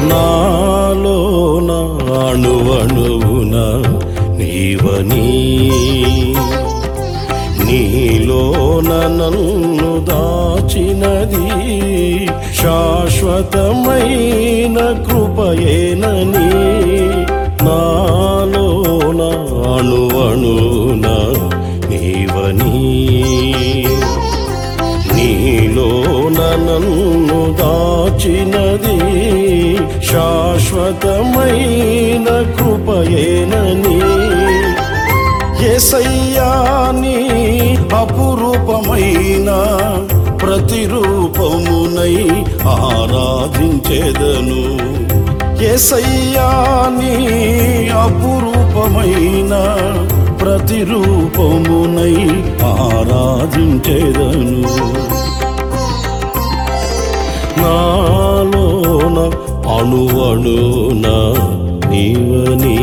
నాలోన అణువణువున నీవని నీలోన నన్ను దాచినది శాశ్వతమైన కృపయేనని నాలోన అణువణువున నీవని నీలోన నన్ను దాచినది శాశ్వతమైన కృపయేనని ఎసయ్యాని అపురూపమైన ప్రతిరూపమునై ఆరాధించెదను ఎసయ్యాని అపురూపమైన ప్రతిరూపమునై ఆరాధించెదను నాలోన అణువణున నీవనీ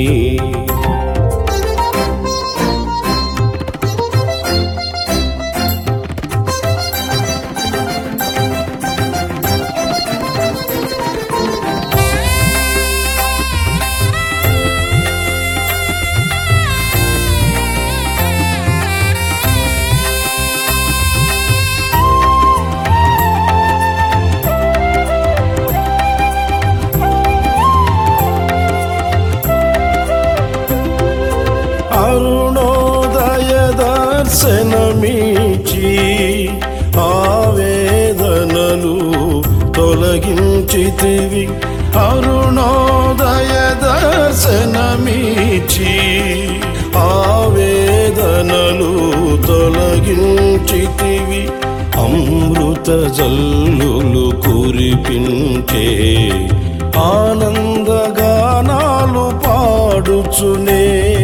అరుణోదయ దర్శనమిచి ఆవేదనలు తొలగించితివి అరుణోదయ దర్శనమిచి ఆవేదనలు తొలగించితివి అమృత జల్లులు కురిపించే ఆనందగానాలు పాడుచునే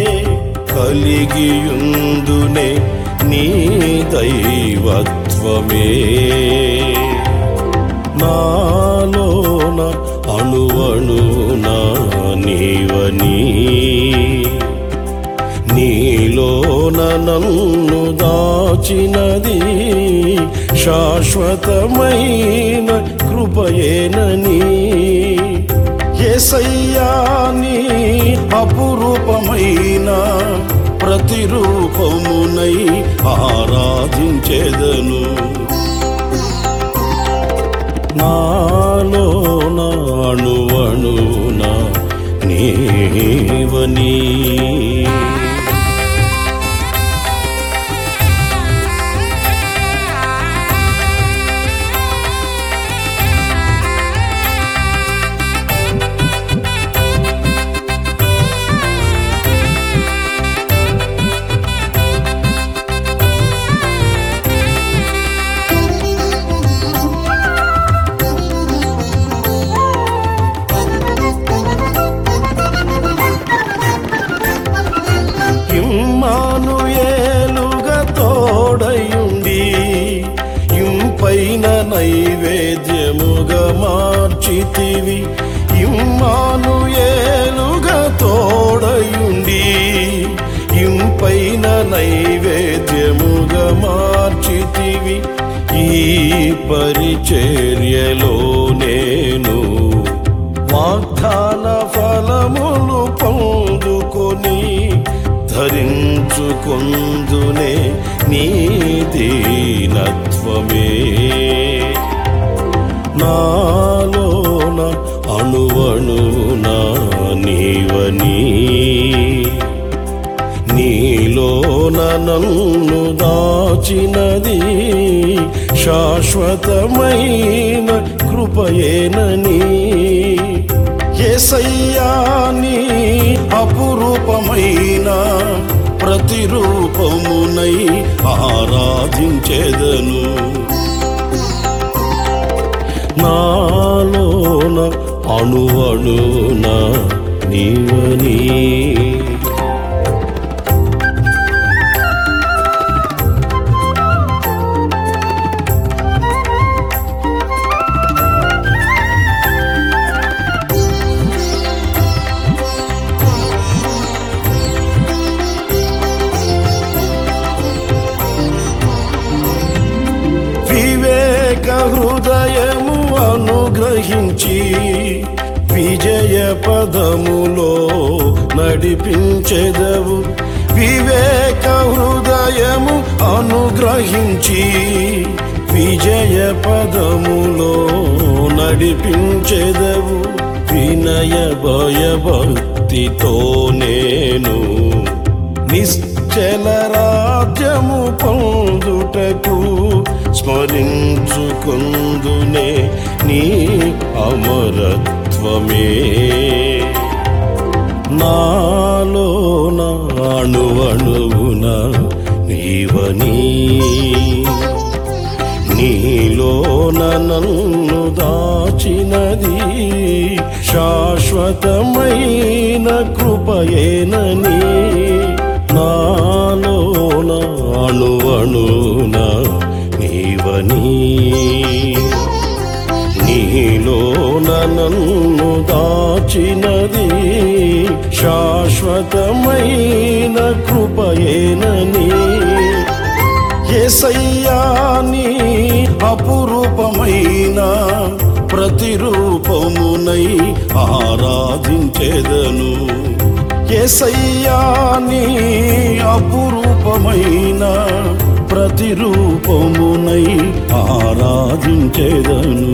కలిగియుందునే నీ దైవత్వమే నాలోన అణువణున నీవని నీలోన నన్ను దాచినది శాశ్వతమైన కృపయేనని ఎసయ్యాని అపురూపమైన ప్రతిరూపమునై ఆరాధించెదను నాలోన అణువణున నీవనీ ఇమ్మానుయేలుగా తోడయుండి ఇంపైన నైవేద్యముగా మార్చితివి ఇమ్మానుయేలుగా తోడయుండి ఇంపైన నైవేద్యముగా మార్చితివి ఈ పరిచర్యలో నేను వాగ్దాన ఫలములు పొందుకొని ధరించుకొందునే నీ దీనత్వమే నాలోన అణువణున నీవని నీలోన నన్ను దాచినది శాశ్వతమైన కృపయేనని ఎసయ్యాని అపురూపమైన ప్రతిరూపమునై ఆరాధించెదను నాలోన అణువణున నీవనీ వివేక హృదయము అనుగ్రహించి పదములో నడిపించెదవు వివేక హృదయము అనుగ్రహించి విజయ పదములో నడిపించెదవు వినయ భయభక్తితో నేను నిశ్చల రాజ్యము పొందుటకు స్మరించుకుందునే నీ అమరత్వమే నాలో అణువణువున నీవని నీలోన నన్ను దాచినది శాశ్వతమైన కృపయేనని నాలోన అణువణున నీవని నీలోన నన్ను దాచినది శాశ్వతమైన కృపయేనని ఏసయ్యాని అపురూపమైన ప్రతిరూపమునై ఆరాధించెదను ఏసయ్యాని అపురూపమైన ప్రతిరూపమునై ఆరాధించెదను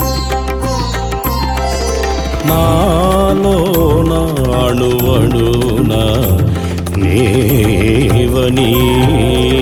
నాలో అణువణున నీవనీ